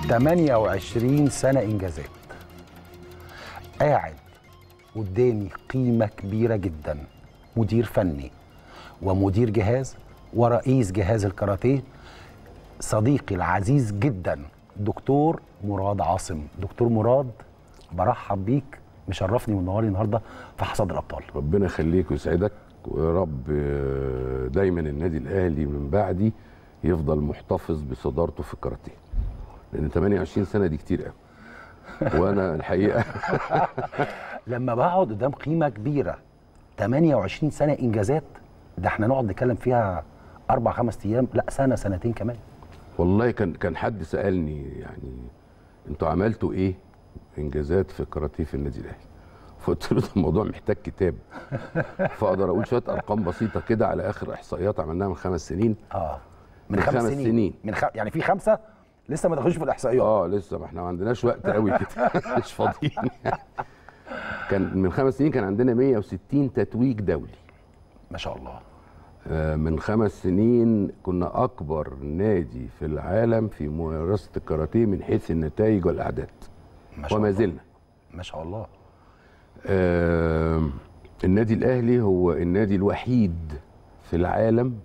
28 سنة إنجازات قاعد قدامي قيمة كبيرة جدا مدير فني ومدير جهاز ورئيس جهاز الكاراتيه صديقي العزيز جدا دكتور مراد عاصم دكتور مراد برحب بيك مشرفني ومنورني النهارده في حصاد الابطال ربنا يخليك ويسعدك ويا رب آه، دايما النادي الاهلي من بعدي يفضل محتفظ بصدارته في الكاراتيه لان 28 سنه دي كتير قوي وانا الحقيقه لما بقعد قدام قيمه كبيره 28 سنه انجازات ده احنا نقعد نتكلم فيها اربع خمس ايام لا سنه سنتين كمان والله كان كان حد سالني يعني انتوا عملتوا ايه انجازات في الكاراتيه في النادي الاهلي فقلت له ده الموضوع محتاج كتاب فاقدر اقول شويه ارقام بسيطه كده على اخر احصائيات عملناها من خمس سنين اه من من خمس, خمس سنين. سنين. من خ... يعني في خمسه لسه ما دخلوش في الاحصائيات اه لسه ما احنا ما عندناش وقت قوي كده مش فاضيين كان من خمس سنين كان عندنا 160 تتويج دولي ما شاء الله آه، من خمس سنين كنا اكبر نادي في العالم في ممارسه الكاراتيه من حيث النتائج والاعداد ما شاء وما الله زلنا ما شاء الله آه، النادي الاهلي هو النادي الوحيد في العالم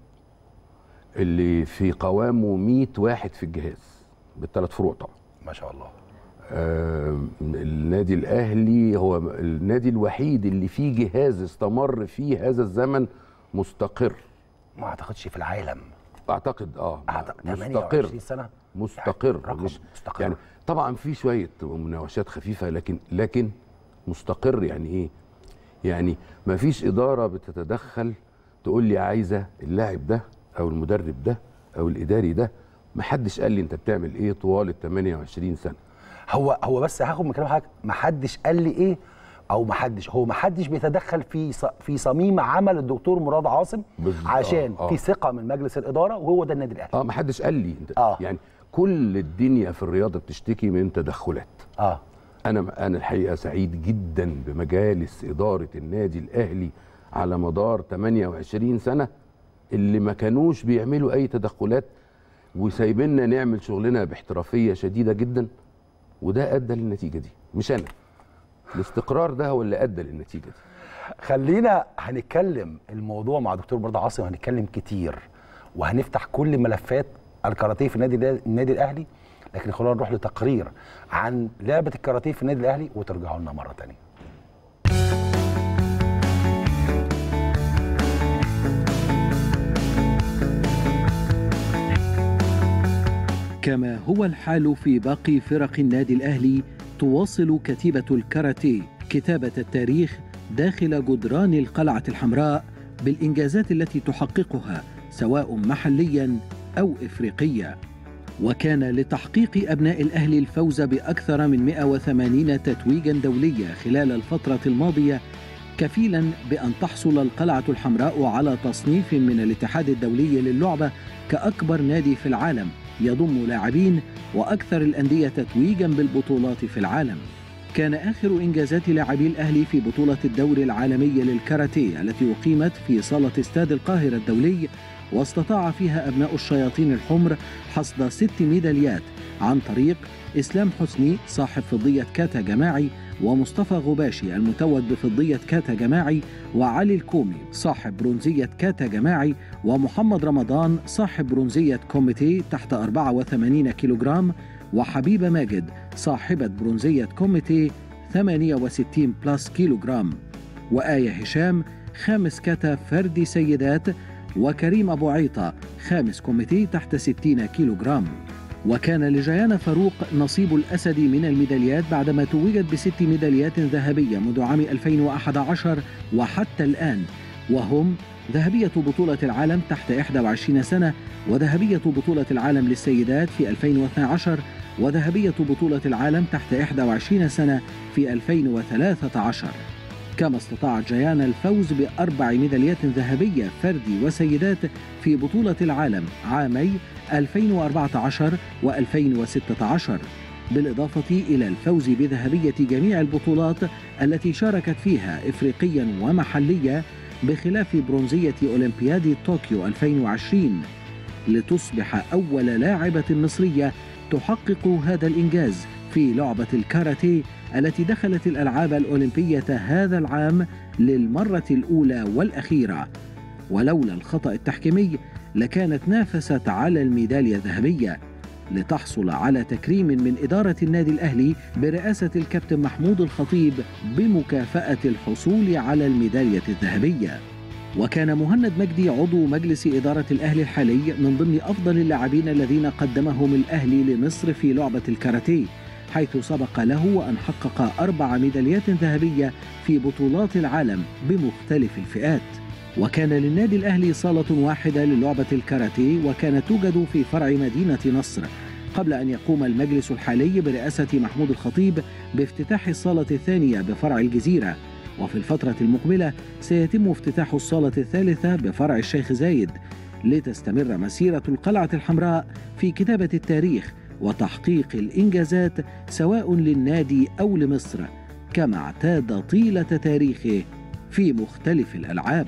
اللي في قوامه 100 واحد في الجهاز بالثلاث فروع طبعا ما شاء الله آه، النادي الاهلي هو النادي الوحيد اللي فيه جهاز استمر فيه هذا الزمن مستقر ما اعتقدش في العالم اعتقد اه أعتقد مستقر 28 سنه مستقر رقم مش مستقر. يعني طبعا في شويه مناوشات خفيفه لكن لكن مستقر يعني ايه يعني ما فيش اداره بتتدخل تقول لي عايزه اللاعب ده او المدرب ده او الاداري ده ما حدش قال لي انت بتعمل ايه طوال ال 28 سنه هو هو بس هاخد من كلام حضرتك ما حدش قال لي ايه او ما حدش هو ما حدش بيتدخل في ص- في صميم عمل الدكتور مراد عاصم بالظبط. عشان آه، آه. في ثقه من مجلس الاداره وهو ده النادي الاهلي اه ما حدش قال لي انت آه. يعني كل الدنيا في الرياضه بتشتكي من تدخلات اه انا انا الحقيقه سعيد جدا بمجالس اداره النادي الاهلي على مدار 28 سنه اللي ما كانوش بيعملوا اي تدخلات وسايبيننا نعمل شغلنا باحترافيه شديده جدا وده ادى للنتيجه دي مش انا الاستقرار ده هو اللي ادى للنتيجه دي خلينا هنتكلم الموضوع مع دكتور مراد عاصم هنتكلم كتير وهنفتح كل ملفات الكاراتيه في النادي ده- النادي الاهلي لكن خلونا نروح لتقرير عن لعبه الكاراتيه في النادي الاهلي وترجعوا لنا مره تانية كما هو الحال في باقي فرق النادي الأهلي تواصل كتيبة الكاراتيه كتابة التاريخ داخل جدران القلعة الحمراء بالإنجازات التي تحققها سواء محليا أو إفريقيا وكان لتحقيق أبناء الأهلي الفوز بأكثر من 180 تتويجا دوليا خلال الفترة الماضية كفيلا بأن تحصل القلعة الحمراء على تصنيف من الاتحاد الدولي للعبة كأكبر نادي في العالم يضم لاعبين واكثر الانديه تتويجا بالبطولات في العالم. كان اخر انجازات لاعبي الاهلي في بطوله الدوري العالمي للكاراتيه التي اقيمت في صاله استاد القاهره الدولي واستطاع فيها ابناء الشياطين الحمر حصد ست ميداليات عن طريق اسلام حسني صاحب فضيه كاتا جماعي ومصطفى غباشي المتوج بفضيه كاتا جماعي وعلي الكومي صاحب برونزيه كاتا جماعي ومحمد رمضان صاحب برونزية كوميتي تحت 84 كيلوغرام وحبيبة ماجد صاحبة برونزية كوميتي 68 بلس كيلوغرام وآية هشام خامس كتا فردي سيدات وكريم أبو عيطة خامس كوميتي تحت 60 كيلوغرام وكان لجيانا فاروق نصيب الأسد من الميداليات بعدما توجت بست ميداليات ذهبية منذ عام 2011 وحتى الآن وهم ذهبية بطولة العالم تحت 21 سنة وذهبية بطولة العالم للسيدات في 2012 وذهبية بطولة العالم تحت 21 سنة في 2013 كما استطاعت جيانا الفوز بأربع ميداليات ذهبية فردي وسيدات في بطولة العالم عامي 2014 و2016 بالإضافة إلى الفوز بذهبية جميع البطولات التي شاركت فيها إفريقيا ومحليا بخلاف برونزية أولمبياد طوكيو 2020 لتصبح أول لاعبة مصرية تحقق هذا الإنجاز في لعبة الكاراتيه التي دخلت الألعاب الأولمبية هذا العام للمرة الأولى والأخيرة ولولا الخطأ التحكيمي لكانت نافست على الميدالية الذهبية لتحصل على تكريم من إدارة النادي الأهلي برئاسة الكابتن محمود الخطيب بمكافأة الحصول على الميدالية الذهبية وكان مهند مجدي عضو مجلس إدارة الأهلي الحالي من ضمن أفضل اللاعبين الذين قدمهم الأهلي لمصر في لعبة الكاراتيه حيث سبق له أن حقق أربع ميداليات ذهبية في بطولات العالم بمختلف الفئات وكان للنادي الأهلي صالة واحدة للعبة الكاراتيه وكانت توجد في فرع مدينة نصر قبل أن يقوم المجلس الحالي برئاسة محمود الخطيب بافتتاح الصالة الثانية بفرع الجزيرة وفي الفترة المقبلة سيتم افتتاح الصالة الثالثة بفرع الشيخ زايد لتستمر مسيرة القلعة الحمراء في كتابة التاريخ وتحقيق الإنجازات سواء للنادي أو لمصر كما اعتاد طيلة تاريخه في مختلف الألعاب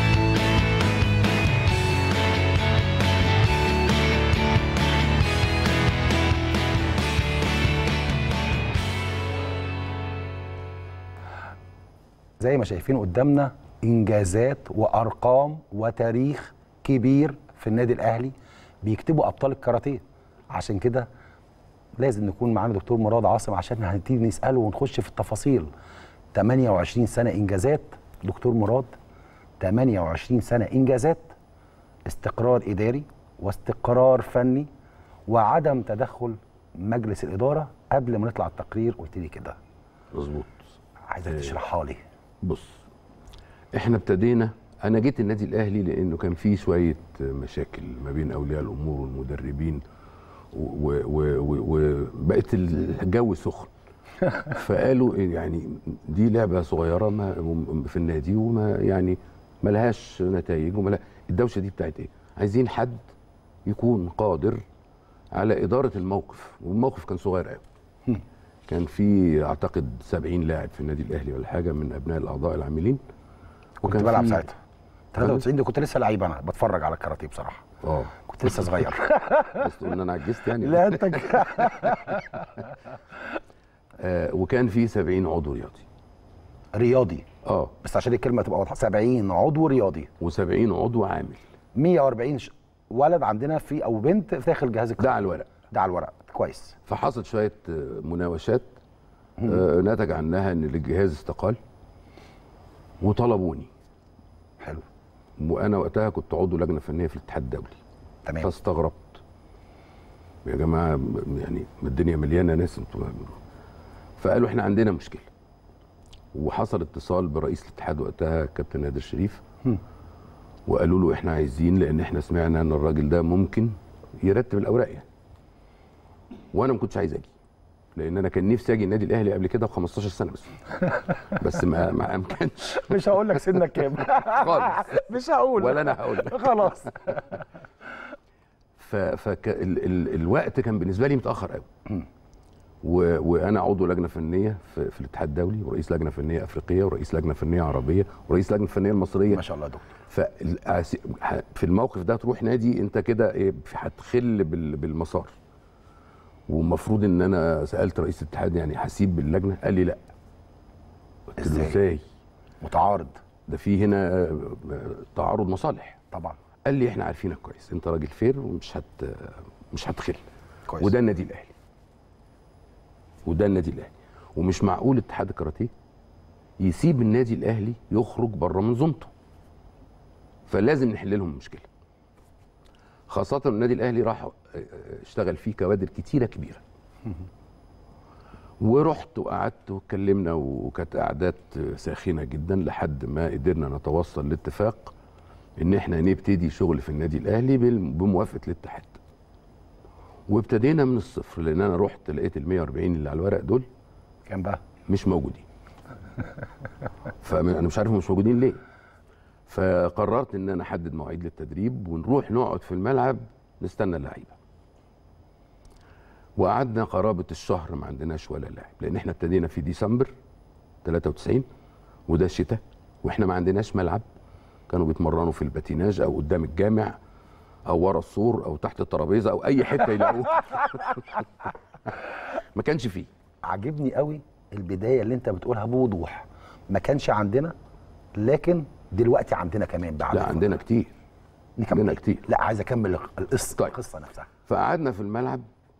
زي ما شايفين قدامنا انجازات وارقام وتاريخ كبير في النادي الاهلي بيكتبوا ابطال الكاراتيه عشان كده لازم نكون معانا دكتور مراد عاصم عشان هنبتدي نساله ونخش في التفاصيل 28 سنه انجازات دكتور مراد 28 سنه انجازات استقرار اداري واستقرار فني وعدم تدخل مجلس الاداره قبل ما نطلع التقرير قلت لي كده مظبوط عايزك تشرحها لي بص احنا ابتدينا انا جيت النادي الاهلي لانه كان فيه شويه مشاكل ما بين اولياء الامور والمدربين وبقت الجو سخن فقالوا يعني دي لعبه صغيره ما في النادي وما يعني ما لهاش نتائج وما الدوشه دي بتاعت ايه؟ عايزين حد يكون قادر على اداره الموقف والموقف كان صغير قوي كان في اعتقد 70 لاعب في النادي الاهلي ولا حاجه من ابناء الاعضاء العاملين كنت بلعب ساعتها 93 دي كنت لسه لعيب انا بتفرج على الكاراتيه بصراحه اه كنت لسه صغير بس تقول ان انا عجزت يعني لا انت آه وكان في 70 عضو رياضي رياضي اه بس عشان الكلمه تبقى واضحه 70 عضو رياضي و70 عضو عامل 140 ش- ولد عندنا في او بنت في داخل جهاز ده الكاراتيه على الورق ده على الورق كويس فحصلت شويه آه، مناوشات آه نتج عنها ان الجهاز استقال وطلبوني حلو وانا وقتها كنت عضو لجنه فنيه في الاتحاد الدولي تمام فاستغربت يا جماعه م- يعني الدنيا مليانه ناس انتوا فقالوا احنا عندنا مشكله وحصل اتصال برئيس الاتحاد وقتها كابتن نادر شريف وقالوا له احنا عايزين لان احنا سمعنا ان الراجل ده ممكن يرتب الاوراق يعني وانا ما كنتش عايز اجي لان انا كان نفسي اجي النادي الاهلي قبل كده ب 15 سنه بس بس ما ما امكنش مش هقول لك سنك كام خالص مش هقول ولا انا هقول لك خلاص ف فك ال ال الوقت كان بالنسبه لي متاخر قوي و وانا عضو لجنه فنيه في, في الاتحاد الدولي ورئيس لجنه فنيه افريقيه ورئيس لجنه فنيه عربيه ورئيس لجنه فنيه المصريه ما شاء الله يا دكتور فالأس- ح- في الموقف ده تروح نادي انت كده ايه هتخل بال- بالمسار والمفروض ان انا سالت رئيس الاتحاد يعني هسيب باللجنه قال لي لا قلت له إزاي؟ ازاي متعارض ده في هنا آه، آه، تعارض مصالح طبعا قال لي احنا عارفينك كويس انت راجل فير ومش هت مش هتخل كويس وده النادي الاهلي وده النادي الاهلي ومش معقول اتحاد الكاراتيه يسيب النادي الاهلي يخرج بره منظومته فلازم نحل لهم المشكله خاصه النادي الاهلي راح اه، اه، اشتغل فيه كوادر كتيره كبيره ورحت وقعدت واتكلمنا وكانت قعدات ساخنه جدا لحد ما قدرنا نتوصل لاتفاق ان احنا نبتدي شغل في النادي الاهلي بال- بموافقه الاتحاد وابتدينا من الصفر لان انا رحت لقيت ال 140 اللي على الورق دول كام بقى مش موجودين فانا مش عارف هم مش موجودين ليه فقررت ان انا احدد مواعيد للتدريب ونروح نقعد في الملعب نستنى اللعيبه وقعدنا قرابه الشهر ما عندناش ولا لاعب لان احنا ابتدينا في ديسمبر 93 وده الشتاء واحنا ما عندناش ملعب كانوا بيتمرنوا في الباتيناج او قدام الجامع او ورا السور او تحت الترابيزه او اي حته يلاقوه ما كانش فيه عاجبني قوي البدايه اللي انت بتقولها بوضوح ما كانش عندنا لكن دلوقتي عندنا كمان بعد لا عندنا كتير نكمل عندنا كتير. لا عايز اكمل القصه طيب. القصه نفسها فقعدنا في الملعب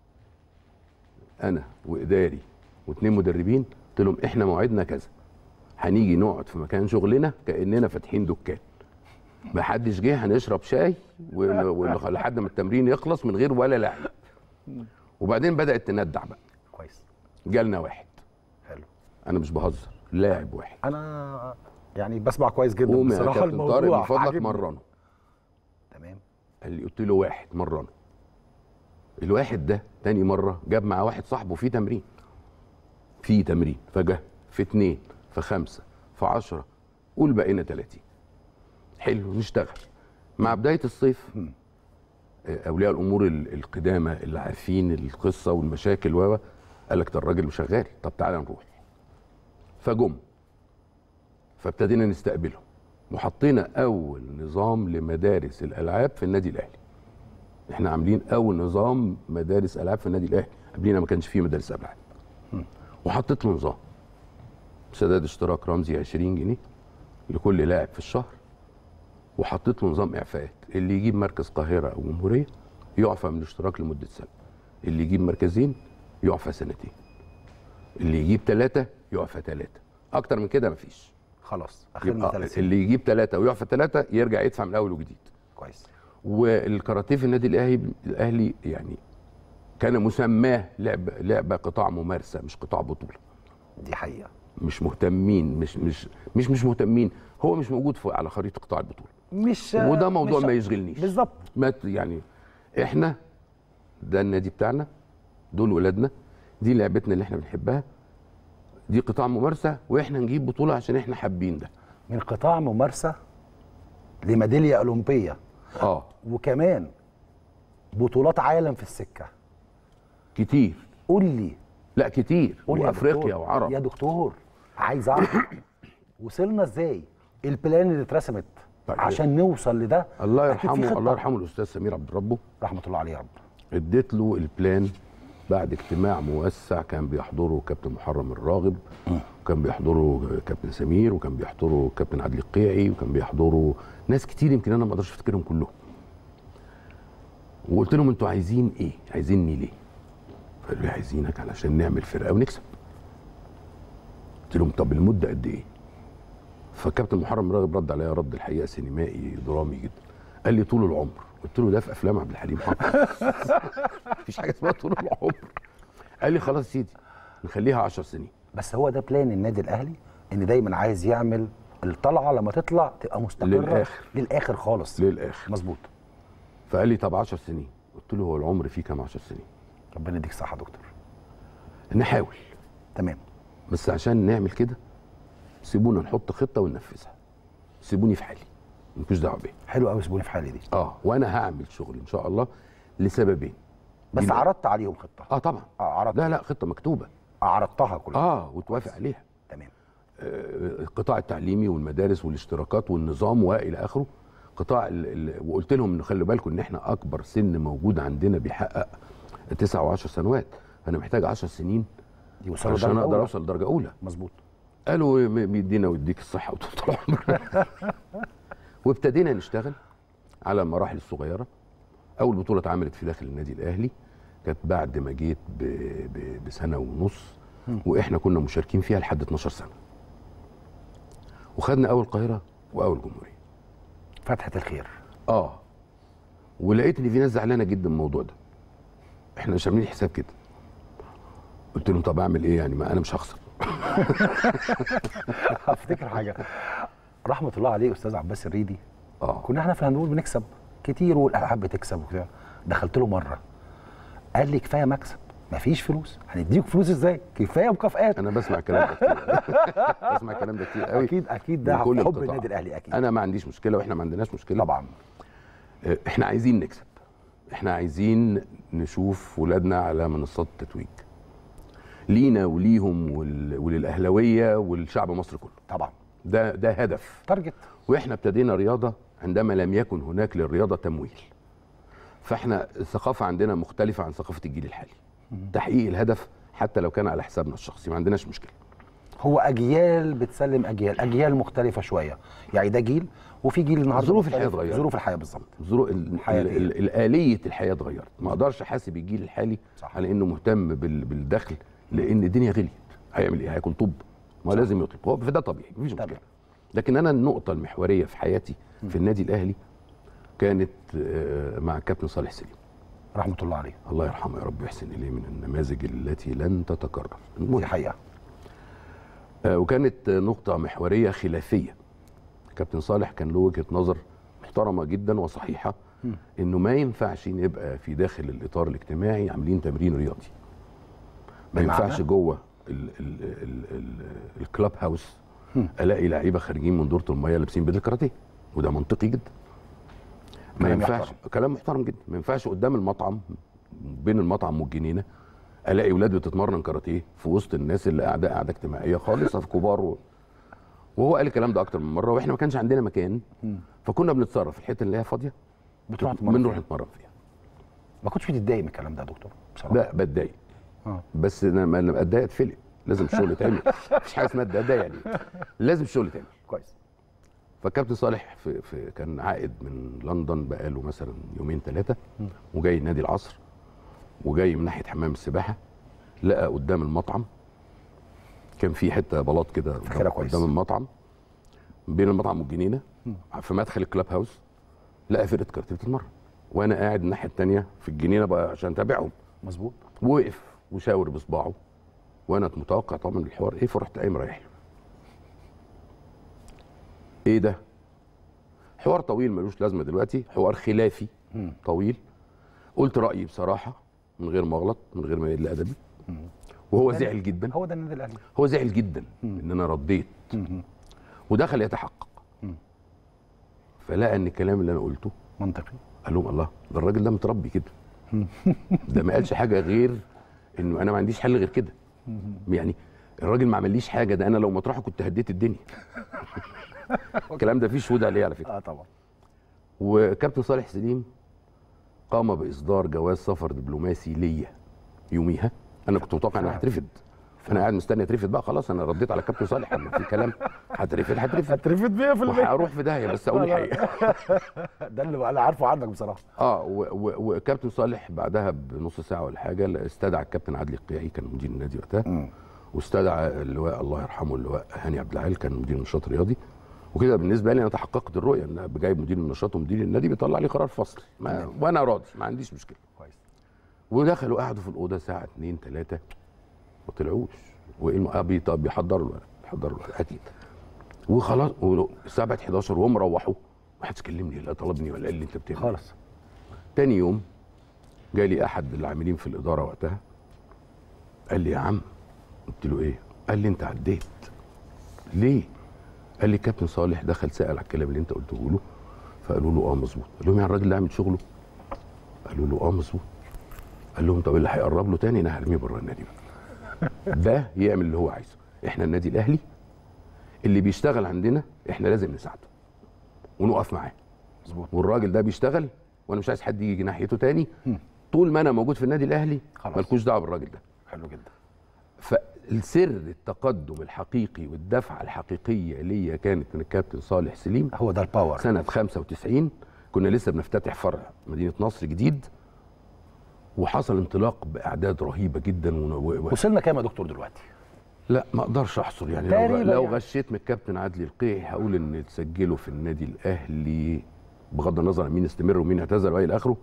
انا واداري واثنين مدربين قلت لهم احنا موعدنا كذا هنيجي نقعد في مكان شغلنا كاننا فاتحين دكان ما حدش جه هنشرب شاي ون- ون- لحد ما التمرين يخلص من غير ولا لعب وبعدين بدات تندع بقى كويس جالنا واحد حلو انا مش بهزر لاعب واحد انا يعني بسمع كويس جدا قوم يا بصراحه كابتن طارق من الموضوع فضلك عاجبني. مرنه تمام قال لي قلت له واحد مرنه الواحد ده تاني مره جاب معاه واحد صاحبه في تمرين في تمرين فجه في اتنين في خمسه في عشرة قول بقينا 30 حلو نشتغل مع بدايه الصيف آه، اولياء الامور ال- القدامى اللي عارفين القصه والمشاكل و قال لك ده الراجل مش شغال طب تعالى نروح فجم فابتدينا نستقبلهم وحطينا اول نظام لمدارس الالعاب في النادي الاهلي احنا عاملين اول نظام مدارس العاب في النادي الاهلي قبلينا ما كانش فيه مدارس العاب وحطيت له نظام سداد اشتراك رمزي 20 جنيه لكل لاعب في الشهر وحطيت له نظام اعفاءات اللي يجيب مركز قاهره او جمهوريه يعفى من الاشتراك لمده سنه اللي يجيب مركزين يعفى سنتين اللي يجيب ثلاثه يعفى ثلاثه اكتر من كده مفيش خلاص اخرنا يبقى 30 اللي يجيب ثلاثه ويعفى ثلاثه يرجع يدفع من اول وجديد كويس والكاراتيه في النادي الاهلي الاهلي يعني كان مسماه لعبه لعبه قطاع ممارسه مش قطاع بطوله دي حقيقه مش مهتمين مش مش مش مش مهتمين هو مش موجود في على خريطه قطاع البطوله مش وده موضوع مش ما يشغلنيش بالظبط ما ت- يعني احنا ده النادي بتاعنا دول ولادنا دي لعبتنا اللي احنا بنحبها دي قطاع ممارسه واحنا نجيب بطوله عشان احنا حابين ده من قطاع ممارسه لميداليه اولمبيه اه وكمان بطولات عالم في السكه كتير قول لي لا كتير قول لي يا وافريقيا دكتور، وعرب يا دكتور عايز اعرف وصلنا ازاي البلان اللي اترسمت طيب. عشان نوصل لده الله أكيد في يرحمه خطة. الله يرحمه الاستاذ سمير عبد ربه رحمه الله عليه يا رب اديت له البلان بعد اجتماع موسع كان بيحضره كابتن محرم الراغب وكان بيحضره كابتن سمير وكان بيحضره كابتن عدلي القيعي وكان بيحضره ناس كتير يمكن انا ما اقدرش افتكرهم كلهم وقلت لهم انتوا عايزين ايه عايزيني ليه فقالوا لي عايزينك علشان نعمل فرقه ونكسب قلت لهم طب المده قد ايه فكابتن محرم الراغب رد عليا رد الحقيقه سينمائي درامي جدا قال لي طول العمر قلت له ده في افلام عبد الحليم حافظ مفيش حاجه اسمها طول العمر قال لي خلاص يا سيدي نخليها 10 سنين بس هو ده بلان النادي الاهلي ان دايما عايز يعمل الطلعه لما تطلع تبقى مستقره للآخر. للاخر خالص للاخر مظبوط فقال لي طب 10 سنين قلت له هو العمر فيه كام 10 سنين ربنا يديك صحه يا دكتور نحاول تمام بس عشان نعمل كده سيبونا نحط خطه وننفذها سيبوني في حالي مالكوش دعوه بيا حلو قوي سيبوني في حالي دي اه وانا هعمل شغل ان شاء الله لسببين بس دي- عرضت عليهم خطه اه طبعا اه عرضت لا لا خطه مكتوبه عرضتها كلها اه وتوافق عليها تمام آه، القطاع التعليمي والمدارس والاشتراكات والنظام والى اخره قطاع ال ال وقلت لهم ان خلوا بالكم ان احنا اكبر سن موجود عندنا بيحقق 9 و10 سنوات فانا محتاج 10 سنين يوصلوا عشان درجة اقدر أولى. اوصل درجه اولى مظبوط قالوا م- بيدينا ويديك الصحه وطول العمر وابتدينا نشتغل على المراحل الصغيره اول بطوله اتعملت في داخل النادي الاهلي كانت بعد ما جيت ب... ب... بسنه ونص واحنا كنا مشاركين فيها لحد 12 سنه وخدنا اول القاهره واول جمهوريه فتحه الخير اه ولقيت ان في ناس زعلانه جدا من الموضوع ده احنا مش عاملين حساب كده قلت لهم طب اعمل ايه يعني ما انا مش هخسر هفتكر حاجه رحمه الله عليه استاذ عباس الريدي اه كنا احنا في الهندبول بنكسب كتير والالعاب بتكسب وكده دخلت له مره قال لي كفايه مكسب مفيش فلوس هنديك فلوس ازاي كفايه مكافآت انا بسمع الكلام ده كتير بسمع الكلام ده كتير قوي اكيد اكيد ده من كل حب القطاع. النادي الاهلي اكيد انا ما عنديش مشكله واحنا ما عندناش مشكله طبعا آه، احنا عايزين نكسب احنا عايزين نشوف ولادنا على منصات التتويج لينا وليهم ول... وللاهلاويه والشعب مصر كله طبعا ده ده هدف تارجت واحنا ابتدينا رياضه عندما لم يكن هناك للرياضه تمويل فاحنا الثقافه عندنا مختلفه عن ثقافه الجيل الحالي تحقيق الهدف حتى لو كان على حسابنا الشخصي ما عندناش مشكله هو اجيال بتسلم اجيال اجيال مختلفه شويه يعني ده جيل وفي جيل النهارده ظروف مختلف. الحياة اتغيرت. ظروف الحياه بالظبط ظروف ال- الحياة ال- دي. ال- الآلية الحياة اتغيرت ما اقدرش احاسب الجيل الحالي صح. على انه مهتم بال- بالدخل لان الدنيا غليت هيعمل ايه هياكل طب ما هو لازم يطلب هو فده طبيعي مفيش طبعا. مشكله لكن انا النقطه المحوريه في حياتي في النادي الاهلي كانت آه، مع الكابتن صالح سليم رحمه الله عليه الله يرحمه يا رب ويحسن اليه من النماذج التي لن تتكرر المهم. دي حقيقه آه، وكانت نقطة محورية خلافية كابتن صالح كان له وجهة نظر محترمة جدا وصحيحة انه ما ينفعش نبقى في داخل الاطار الاجتماعي عاملين تمرين رياضي ما بمعنى؟ ينفعش جوه ال- ال- ال- ال- الكلاب هاوس الاقي لعيبه خارجين من دوره الميه لابسين بدل كاراتيه وده منطقي جدا ما كلام ينفعش محترم. كلام محترم جدا ما ينفعش قدام المطعم بين المطعم والجنينه الاقي ولاد بتتمرن كاراتيه في وسط الناس اللي قاعده قاعده اجتماعيه خالص في كبار و... وهو قال الكلام ده اكتر من مره واحنا ما كانش عندنا مكان فكنا بنتصرف في الحته اللي هي فاضيه بتروح تتمرن بنروح فيها. نتمرن فيها ما كنتش بتتضايق من الكلام ده يا دكتور بصراحه لا بتضايق آه. بس انا لما لما اتضايق اتفلق لازم الشغل يتعمل مفيش حاجه اسمها اتضايق يعني لازم الشغل يتعمل كويس فالكابتن صالح في, في كان عائد من لندن بقاله مثلا يومين ثلاثه وجاي نادي العصر وجاي من ناحيه حمام السباحه لقى قدام المطعم كان في حته بلاط كده فاكرها كويس. قدام المطعم بين المطعم والجنينه في مدخل الكلاب هاوس لقى فرقه كاراتيه بتتمرن وانا قاعد الناحيه الثانيه في الجنينه بقى عشان اتابعهم مظبوط وقف وشاور بصباعه وانا متوقع طبعا الحوار ايه فرحت قايم رايح له ايه ده حوار طويل ملوش لازمه دلوقتي حوار خلافي طويل قلت رايي بصراحه من غير ما اغلط من غير ما يقل ادبي وهو زعل جدا هو ده النادي الاهلي هو زعل جدا ان انا رديت ودخل يتحقق فلقى ان الكلام اللي انا قلته منطقي قال لهم الله ده الراجل ده متربي كده ده ما قالش حاجه غير انه انا ما عنديش حل غير كده يعني الراجل ما عمليش حاجه ده انا لو مطرحه كنت هديت الدنيا الكلام ده فيه شهود عليه على فكره اه طبعا وكابتن صالح سليم قام باصدار جواز سفر دبلوماسي ليا يوميها انا كنت متوقع ان أنا هترفد انا قاعد مستني اترفد بقى خلاص انا رديت على كابتن صالح لما في كلام هترفد هترفد هترفد 100% وهروح في داهيه بس اقول الحقيقه ده اللي انا عارفه عنك بصراحه اه و- و- وكابتن صالح بعدها بنص ساعه ولا حاجه استدعى الكابتن عادل القيعي كان مدير النادي وقتها واستدعى اللواء الله يرحمه اللواء هاني عبد العال كان مدير النشاط الرياضي وكده بالنسبه لي انا تحققت الرؤيه ان جايب مدير النشاط ومدير النادي بيطلع لي قرار فصل ما وانا راضي ما عنديش مشكله كويس ودخلوا قعدوا في الاوضه ساعه اتنين تلاته ما طلعوش وايه الم... آه بيط- بيحضروا الورق بيحضروا الورق اكيد وخلاص الساعه بقت 11 وهم روحوا ما حدش كلمني لا طلبني ولا قال لي انت بتعمل إيه. خالص تاني يوم جالي احد العاملين في الاداره وقتها قال لي يا عم قلت له ايه قال لي انت عديت ليه قال لي كابتن صالح دخل سال على الكلام اللي انت قلته له فقالوا له اه مظبوط قال لهم يعني الراجل ده عامل شغله قالوا له اه مظبوط قال لهم طب اللي هيقرب له تاني انا هرميه بره النادي بقى ده يعمل اللي هو عايزه احنا النادي الاهلي اللي بيشتغل عندنا احنا لازم نساعده ونقف معاه مظبوط والراجل ده بيشتغل وانا مش عايز حد يجي ناحيته تاني طول ما انا موجود في النادي الاهلي خلاص. مالكوش دعوه بالراجل ده حلو جدا فالسر التقدم الحقيقي والدفعه الحقيقيه ليا كانت من الكابتن صالح سليم هو ده الباور سنه 95 كنا لسه بنفتتح فرع مدينه نصر جديد وحصل انطلاق باعداد رهيبه جدا و... و... و... وصلنا كام يا دكتور دلوقتي لا ما اقدرش احصر يعني لو, تقريباً لو يعني. غشيت من الكابتن عدلي القيعي هقول ان تسجلوا في النادي الاهلي بغض النظر عن مين استمر ومين اعتزل والى اخره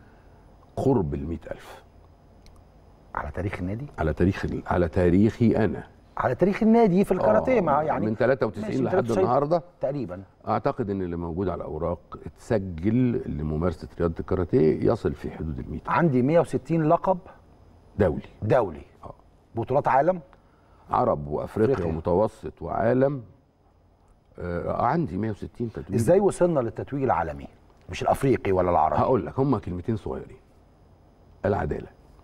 قرب ال 100000 على تاريخ النادي على تاريخ على تاريخي انا على تاريخ النادي في الكاراتيه آه، مع يعني من 93 ماشي، لحد 93 النهارده تقريبا اعتقد ان اللي موجود على الاوراق اتسجل لممارسه رياضه الكاراتيه يصل في حدود ال 100 عندي 160 لقب دولي دولي آه. بطولات عالم عرب وافريقيا أفريقيا. ومتوسط وعالم آه عندي 160 تتويج ازاي وصلنا للتتويج العالمي مش الافريقي ولا العربي هقول لك هما كلمتين صغيرين العداله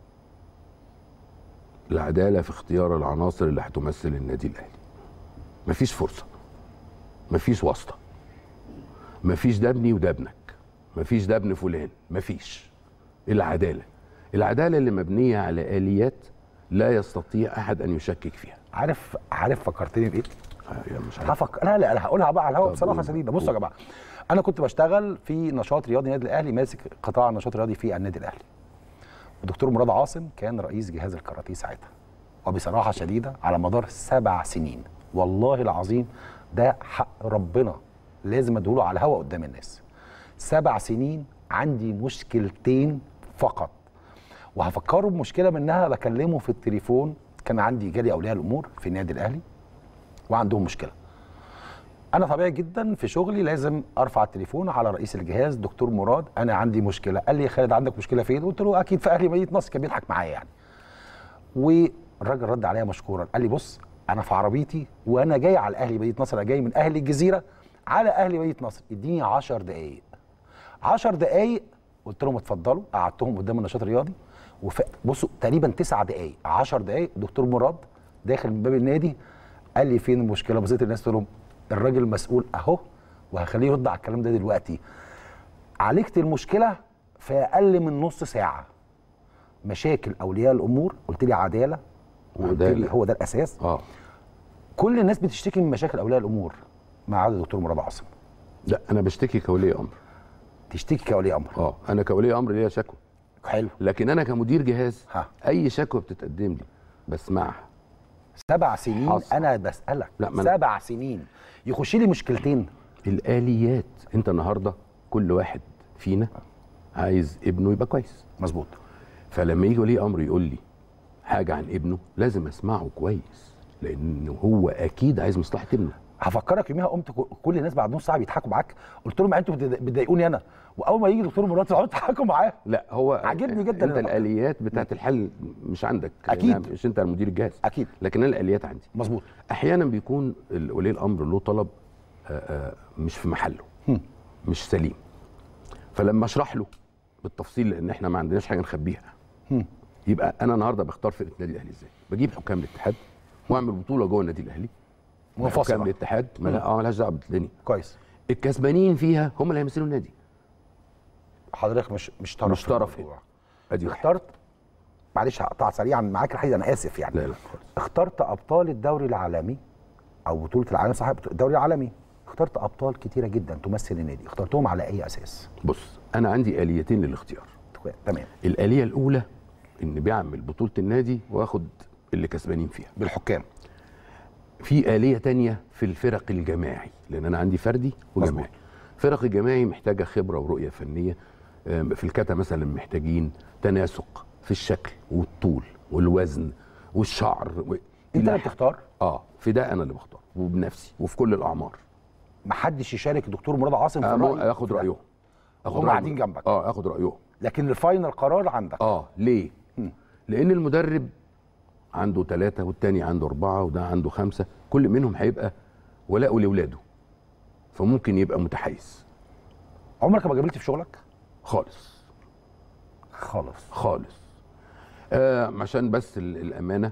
العداله في اختيار العناصر اللي هتمثل النادي الاهلي مفيش فرصه مفيش واسطه مفيش ده ابني وده ابنك مفيش ده ابن فلان مفيش العداله العداله اللي مبنيه على اليات لا يستطيع احد ان يشكك فيها عارف عارف فكرتني بايه؟ آه، يا مش عارف هفك لا لا لا هقولها بقى على الهواء طب بصراحه قول. شديده بصوا يا قول. جماعه انا كنت بشتغل في نشاط رياضي النادي الاهلي ماسك قطاع النشاط الرياضي في النادي الاهلي الدكتور مراد عاصم كان رئيس جهاز الكاراتيه ساعتها وبصراحه شديده على مدار سبع سنين والله العظيم ده حق ربنا لازم اديله على الهواء قدام الناس سبع سنين عندي مشكلتين فقط وهفكره بمشكله منها بكلمه في التليفون كان عندي جالي اولياء الامور في النادي الاهلي وعندهم مشكله انا طبيعي جدا في شغلي لازم ارفع التليفون على رئيس الجهاز دكتور مراد انا عندي مشكله قال لي يا خالد عندك مشكله فين قلت له اكيد في اهلي مدينه نصر كان بيضحك معايا يعني والراجل رد عليا مشكورا قال لي بص انا في عربيتي وانا جاي على اهلي مدينه نصر انا جاي من اهل الجزيره على اهلي مدينه نصر اديني 10 دقائق 10 دقائق قلت لهم اتفضلوا قعدتهم قدام النشاط الرياضي وف... بصوا تقريبا 9 دقائق 10 دقائق دكتور مراد داخل من باب النادي قال لي فين المشكله بصيت الناس تقول لهم الراجل مسؤول اهو وهخليه يرد على الكلام ده دلوقتي عالجت المشكله في اقل من نص ساعه مشاكل اولياء الامور قلت لي عداله وقلت لي عدالة. هو ده الاساس اه كل الناس بتشتكي من مشاكل اولياء الامور ما عدا دكتور مراد عاصم لا انا بشتكي كولي امر تشتكي كولي امر اه انا كولي امر ليا شكوى حلو لكن انا كمدير جهاز ها. اي شكوى بتتقدم لي بسمعها سبع سنين حصل. انا بسالك لا، ما أنا- سبع سنين يخش لي مشكلتين الاليات انت النهارده كل واحد فينا عايز ابنه يبقى كويس مظبوط فلما يجي ولي امر يقول لي حاجه عن ابنه لازم اسمعه كويس لانه هو اكيد عايز مصلحه ابنه هفكرك يوميها قمت ك- كل الناس بعد نص ساعه بيضحكوا معاك قلت لهم انتوا بتض- بتضايقوني انا واول ما يجي دكتور مراد تقعدوا تضحكوا معاه لا هو عاجبني جدا انت الوضع. الاليات بتاعت الحل مش عندك أكيد. لأنها مش انت المدير الجهاز اكيد لكن انا الاليات عندي مظبوط احيانا بيكون ال- ولي الامر له طلب آه، آه، مش في محله هم. مش سليم فلما اشرح له بالتفصيل لان احنا ما عندناش حاجه نخبيها هم. يبقى انا النهارده بختار فرقه النادي الاهلي ازاي بجيب حكام الاتحاد واعمل بطوله جوه النادي الاهلي منفصلة. حكام الاتحاد ما لا- اه مالهاش دعوه بالدنيا كويس الكسبانين فيها هم اللي هيمثلوا النادي حضرتك مش مش طرف مش في طرف الموضوع. ادي واحد اخترت معلش هقطع سريعا معاك الحقيقه انا اسف يعني لا لا خالص اخترت ابطال الدوري العالمي او بطوله العالم صاحب الدوري العالمي اخترت ابطال كتيره جدا تمثل النادي اخترتهم على اي اساس بص انا عندي اليتين للاختيار تمام الاليه الاولى ان بيعمل بطوله النادي واخد اللي كسبانين فيها بالحكام في آلية تانية في الفرق الجماعي لأن أنا عندي فردي وجماعي مظبوط. فرق الجماعي محتاجة خبرة ورؤية فنية آم، في الكتا مثلا محتاجين تناسق في الشكل والطول والوزن والشعر و... انت اللي إلى- بتختار اه في ده انا اللي بختار وبنفسي وفي كل الاعمار محدش يشارك دكتور مراد عاصم في آه الرأي اخد رايهم اخد هم رأيهم. قاعدين جنبك. اه اخد رايهم لكن الفاينل قرار عندك اه ليه؟ لأن المدرب عنده ثلاثة والتاني عنده أربعة وده عنده خمسة كل منهم هيبقى ولاء لأولاده فممكن يبقى متحيز عمرك ما جابلت في شغلك خالص خالص خالص آه عشان بس ال- الأمانة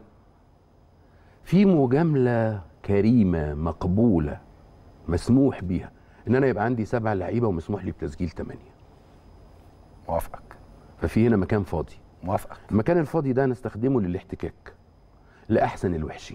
في مجاملة كريمة مقبولة مسموح بيها إن أنا يبقى عندي سبع لعيبة ومسموح لي بتسجيل ثمانية موافقك ففي هنا مكان فاضي موافقك المكان الفاضي ده نستخدمه للاحتكاك لأحسن الوحشين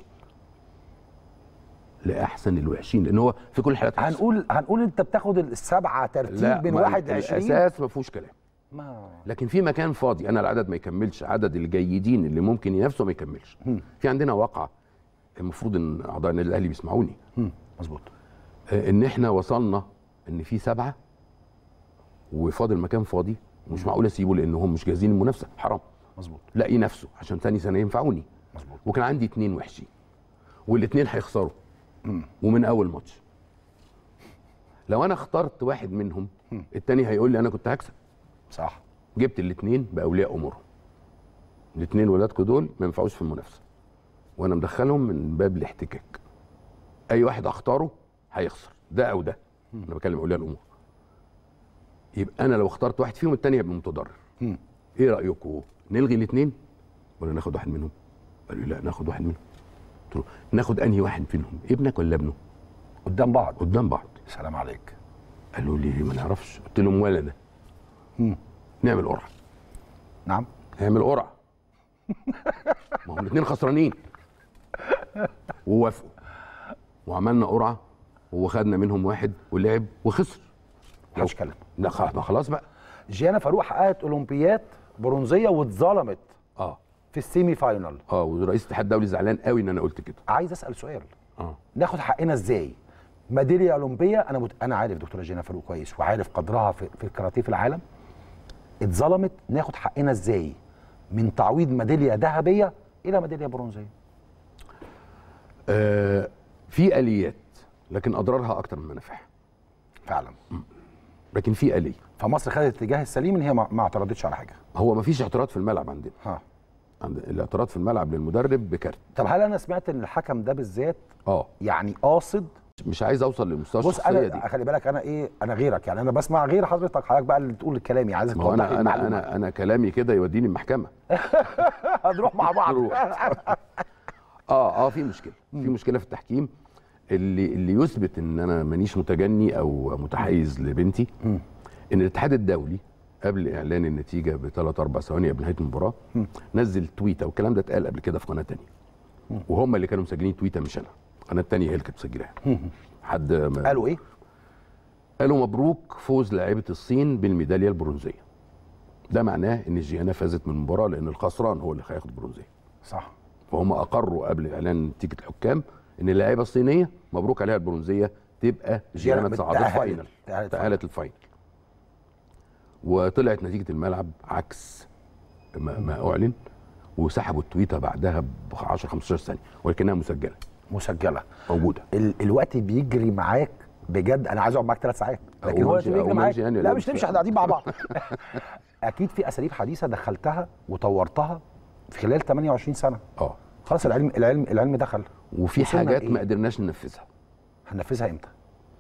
لأحسن الوحشين لأن هو في كل الحالات هيحصل. هنقول هنقول انت بتاخد السبعه ترتيب بين ما 21 الأساس ما فيهوش كلام ما لكن في مكان فاضي انا العدد ما يكملش عدد الجيدين اللي ممكن ينافسوا ما يكملش في عندنا واقعه المفروض ان اعضاء النادي الاهلي بيسمعوني مم، مظبوط آه، ان احنا وصلنا ان في سبعه وفاضل مكان فاضي ومش معقول اسيبه لان هم مش جاهزين للمنافسه حرام مظبوط لا ينافسوا عشان ثاني سنه ينفعوني مظبوط وكان عندي اتنين وحشين والاثنين هيخسروا ومن اول ماتش لو انا اخترت واحد منهم التاني هيقول لي انا كنت هكسب صح جبت الاثنين باولياء امورهم الاثنين ولادكم دول ما ينفعوش في المنافسه وانا مدخلهم من باب الاحتكاك اي واحد اختاره هيخسر ده او ده انا بكلم اولياء الامور يبقى انا لو اخترت واحد فيهم الثاني هيبقى متضرر مم. ايه رايكم نلغي الاثنين ولا ناخد واحد منهم قالوا لي لا ناخد واحد منهم قلت له ناخد انهي واحد فيهم ابنك ولا ابنه قدام بعض قدام بعض سلام عليك قالوا لي ما نعرفش قلت لهم ولا ده مم. نعمل قرعه نعم هيعمل قرعه ما هم الاثنين خسرانين ووافقوا وعملنا قرعه وخدنا منهم واحد ولعب وخسر محدش كلام لا خلاص ما خلاص بقى جيانا فاروق حققت اولمبياد برونزيه واتظلمت اه في السيمي فاينال اه ورئيس الاتحاد الدولي زعلان قوي ان انا قلت كده عايز اسال سؤال اه ناخد حقنا ازاي ميداليه اولمبيه انا مت... انا عارف دكتوره جينا فاروق كويس وعارف قدرها في, في الكاراتيه في العالم اتظلمت ناخد حقنا ازاي من تعويض ميداليه ذهبيه الى ميداليه برونزيه آه في اليات لكن اضرارها اكتر من منافعها فعلا لكن في اليه فمصر خدت الاتجاه السليم ان هي ما, ما اعترضتش على حاجه هو ما فيش اعتراض في الملعب عندنا ها عند الاعتراض في الملعب للمدرب بكارت طب هل انا سمعت ان الحكم ده بالذات اه يعني قاصد مش عايز اوصل للمستوى بص الشخصيه دي انا خلي بالك انا ايه انا غيرك يعني انا بسمع غير حضرتك حضرتك بقى اللي تقول الكلام يعني عايزك ما هو توضح لي انا انا المعلومة. انا انا كلامي كده يوديني المحكمه هنروح مع بعض نروح. اه اه في مشكله في مشكله في التحكيم اللي اللي يثبت ان انا مانيش متجني او متحيز لبنتي ان الاتحاد الدولي قبل اعلان النتيجه بثلاث اربع ثواني قبل نهايه المباراه نزل تويته والكلام ده اتقال قبل كده في قناه تانية وهم اللي كانوا مسجلين تويته مش انا القناه التانية هي اللي كانت مسجلاها حد ما قالوا ايه قالوا مبروك فوز لاعيبه الصين بالميداليه البرونزيه ده معناه ان جيانا فازت من المباراه لان الخسران هو اللي هياخد برونزيه صح فهم اقروا قبل اعلان نتيجه الحكام ان اللاعيبه الصينيه مبروك عليها البرونزيه تبقى جيانا جيانا تصعد تأهلت. الفاينل تأهلت تأهلت الفاينل وطلعت نتيجه الملعب عكس ما, ما اعلن وسحبوا التويته بعدها ب 10 15 ثانيه ولكنها مسجله مسجله موجوده ال الوقت بيجري معاك بجد انا عايز اقعد معاك ثلاث ساعات لكن أو هو ماشي- بيجري أو معاك ماشي يعني لا لا مش مش نمشي فاهم. احنا قاعدين مع بعض اكيد في اساليب حديثه دخلتها وطورتها في خلال 28 سنه اه خلاص العلم العلم العلم دخل وفي وصلنا حاجات لإيه؟ ما قدرناش ننفذها هننفذها امتى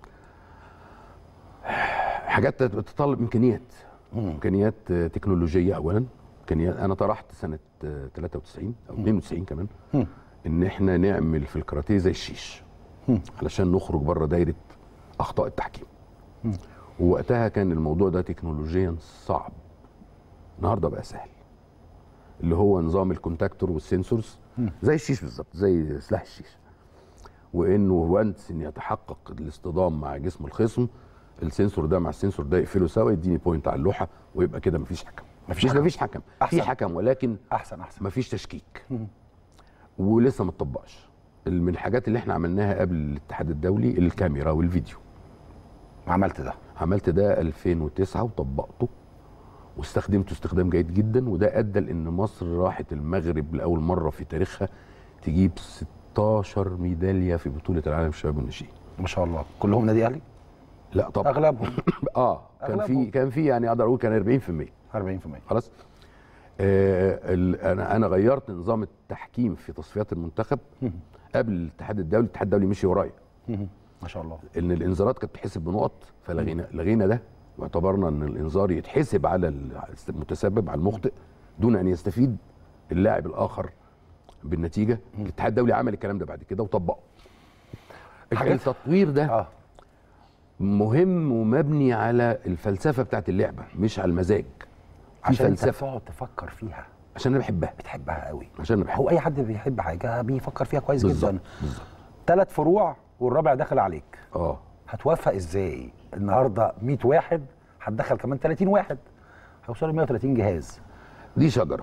حاجات تتطلب امكانيات امكانيات آه، تكنولوجيه اولا امكانيات انا طرحت سنه آه، 93 او 92 كمان ان احنا نعمل في الكاراتيه زي الشيش علشان نخرج بره دايره اخطاء التحكيم ووقتها كان الموضوع ده تكنولوجيا صعب النهارده بقى سهل اللي هو نظام الكونتاكتور والسنسورز زي الشيش بالظبط زي سلاح الشيش وانه وانس ان يتحقق الاصطدام مع جسم الخصم السنسور ده مع السنسور ده يقفلوا سوا يديني بوينت على اللوحه ويبقى كده مفيش حكم مفيش مفيش حكم. مفيش حكم أحسن. في حكم ولكن احسن احسن مفيش تشكيك ولسه ما اتطبقش من الحاجات اللي احنا عملناها قبل الاتحاد الدولي الكاميرا والفيديو عملت ده عملت ده 2009 وطبقته واستخدمته استخدام جيد جدا وده ادى لان مصر راحت المغرب لاول مره في تاريخها تجيب 16 ميداليه في بطوله العالم الشباب والناشئين ما شاء الله كلهم نادي اهلي لا طبعا اغلبهم اه كان في أغلبهم. كان في يعني اقدر اقول كان 40% 40% خلاص آه ال- انا انا غيرت نظام التحكيم في تصفيات المنتخب قبل الاتحاد الدولي الاتحاد الدولي مشي ورايا ما شاء الله ان الانذارات كانت بتحسب بنقط فلغينا لغينا ده واعتبرنا ان الانذار يتحسب على المتسبب على المخطئ دون ان يستفيد اللاعب الاخر بالنتيجه الاتحاد الدولي عمل الكلام ده بعد كده وطبقه الحاجات- التطوير ده اه مهم ومبني على الفلسفه بتاعت اللعبه مش على المزاج في عشان انت فلسفه تقعد تفكر فيها عشان انا بحبها بتحبها قوي عشان انا بحبها هو اي حد بيحب حاجه بيفكر فيها كويس بالظبط جدا بالظبط ثلاث فروع والرابع داخل عليك اه هتوفق ازاي النهارده 100 واحد هتدخل كمان 30 واحد هيوصلوا 130 جهاز دي شجره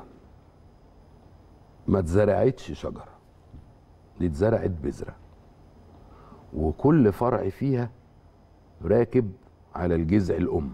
ما اتزرعتش شجره دي اتزرعت بذره وكل فرع فيها راكب على الجذع الام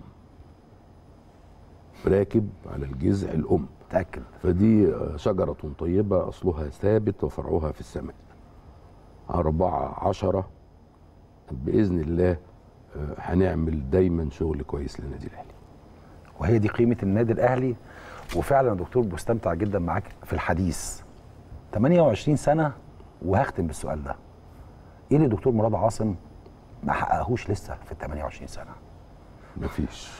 راكب على الجذع الام تاكد فدي شجرة طيبة أصلها ثابت وفرعها في السماء أربعة عشرة بإذن الله آه، هنعمل دايما شغل كويس للنادي الأهلي وهي دي قيمه النادي الاهلي وفعلا يا دكتور بستمتع جدا معاك في الحديث 28 سنه وهختم بالسؤال ده ايه اللي دكتور مراد عاصم ما حققهوش لسه في ال 28 سنه مفيش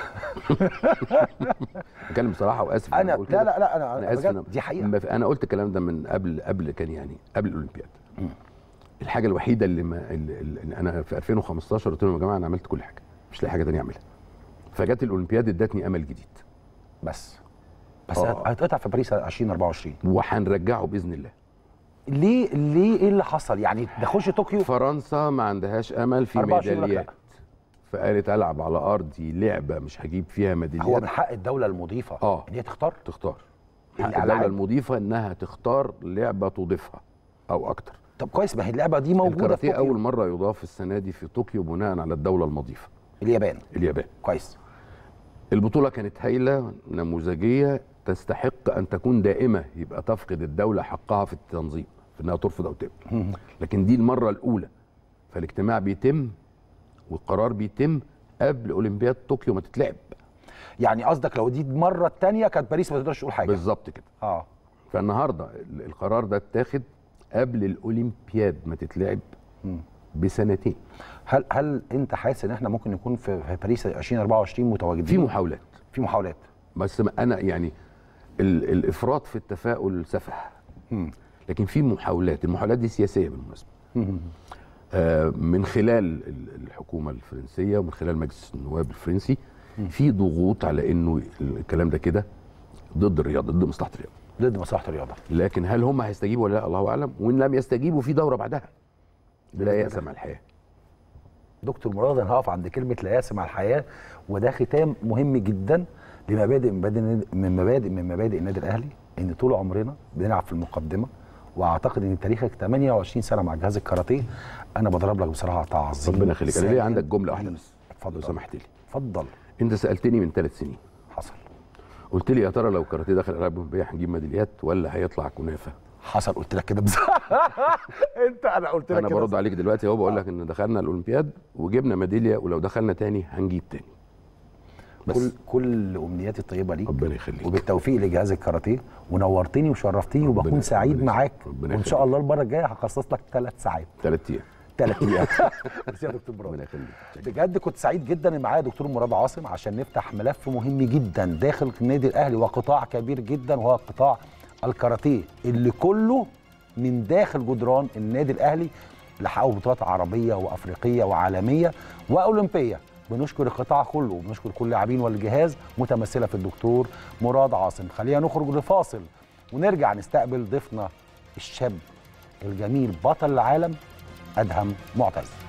بتكلم بصراحة وآسف إن انا بقول لا كده. لا لا انا, أنا آسف بجد إن- دي حقيقه ما في- أنا قلت الكلام ده من قبل قبل كان يعني قبل الأولمبياد الحاجة الوحيدة اللي, ما اللي اللي أنا في 2015 قلت لهم يا جماعة أنا عملت كل حاجة مش لاقي حاجة تانية أعملها فجت الأولمبياد ادتني أمل جديد بس بس آه. هيتقطع في باريس 2024 وهنرجعه باذن الله ليه ليه ايه اللي حصل يعني نخش طوكيو فرنسا ما عندهاش امل في 24 يقول لك ميداليات فقالت العب على ارضي لعبه مش هجيب فيها هو ميداليات من حق الدوله المضيفه آه. ان هي تختار تختار حق الألعاب. الدوله المضيفه انها تختار لعبه تضيفها او اكتر طب كويس ما هي اللعبه دي موجوده في الكاراتيه طوكيو اول مره يضاف السنه دي في طوكيو بناء على الدوله المضيفه اليابان اليابان كويس البطوله كانت هايله نموذجيه تستحق ان تكون دائمه يبقى تفقد الدوله حقها في التنظيم في انها ترفض او تقبل لكن دي المره الاولى فالاجتماع بيتم والقرار بيتم قبل اولمبياد طوكيو ما تتلعب يعني قصدك لو دي المره الثانيه كانت باريس ما تقدرش تقول حاجه بالظبط كده اه فالنهارده ال- القرار ده اتاخد قبل الاولمبياد ما تتلعب بسنتين هل هل انت حاسس ان احنا ممكن نكون في في باريس 2024 متواجدين في محاولات في محاولات بس ما انا يعني ال- الافراط في التفاؤل سفه لكن في محاولات المحاولات دي سياسيه بالمناسبه آه من خلال ال- الحكومه الفرنسيه ومن خلال مجلس النواب الفرنسي في ضغوط على انه الكلام ده كده ضد الرياضه ضد مصلحه الرياضه ضد مصلحه الرياضه لكن هل هم هيستجيبوا ولا لا الله اعلم وان لم يستجيبوا في دوره بعدها لا بإذن يأس الله. مع الحياه دكتور مراد انا هقف عند كلمه لا يأس مع الحياه وده ختام مهم جدا لمبادئ من مبادئ من مبادئ من مبادئ النادي الاهلي ان طول عمرنا بنلعب في المقدمه واعتقد ان تاريخك 28 سنه مع جهاز الكاراتيه انا بضرب لك بصراحه تعظيم ربنا يخليك انا ليه سائل عندك جمله واحده ليك. بس اتفضل لو سمحت لي اتفضل انت سالتني من ثلاث سنين حصل قلت لي يا ترى لو كاراتيه دخل الالعاب الاولمبيه هنجيب ميداليات ولا هيطلع كنافه حصل قلت لك كده بصراحه انت انا قلت لك انا كده برد عليك دلوقتي اهو بقول لك ان دخلنا الاولمبياد وجبنا ميداليه ولو دخلنا تاني هنجيب تاني بس كل كل امنياتي الطيبه ليك ربنا يخليك وبالتوفيق لجهاز الكاراتيه ونورتني وشرفتني ربنا وبكون يخليك. سعيد معاك ربنا وان شاء يخليك. الله المره الجايه هخصص لك ثلاث ساعات ثلاث ايام ثلاث ايام ميرسي يا دكتور مراد ربنا يخليك بجد كنت سعيد جدا ان معايا دكتور مراد عاصم عشان نفتح ملف مهم جدا داخل النادي الاهلي وقطاع كبير جدا وهو قطاع الكاراتيه اللي كله من داخل جدران النادي الاهلي اللي حققوا بطولات عربيه وافريقيه وعالميه واولمبيه بنشكر القطاع كله وبنشكر كل اللاعبين والجهاز متمثله في الدكتور مراد عاصم خلينا نخرج لفاصل ونرجع نستقبل ضيفنا الشاب الجميل بطل العالم ادهم معتز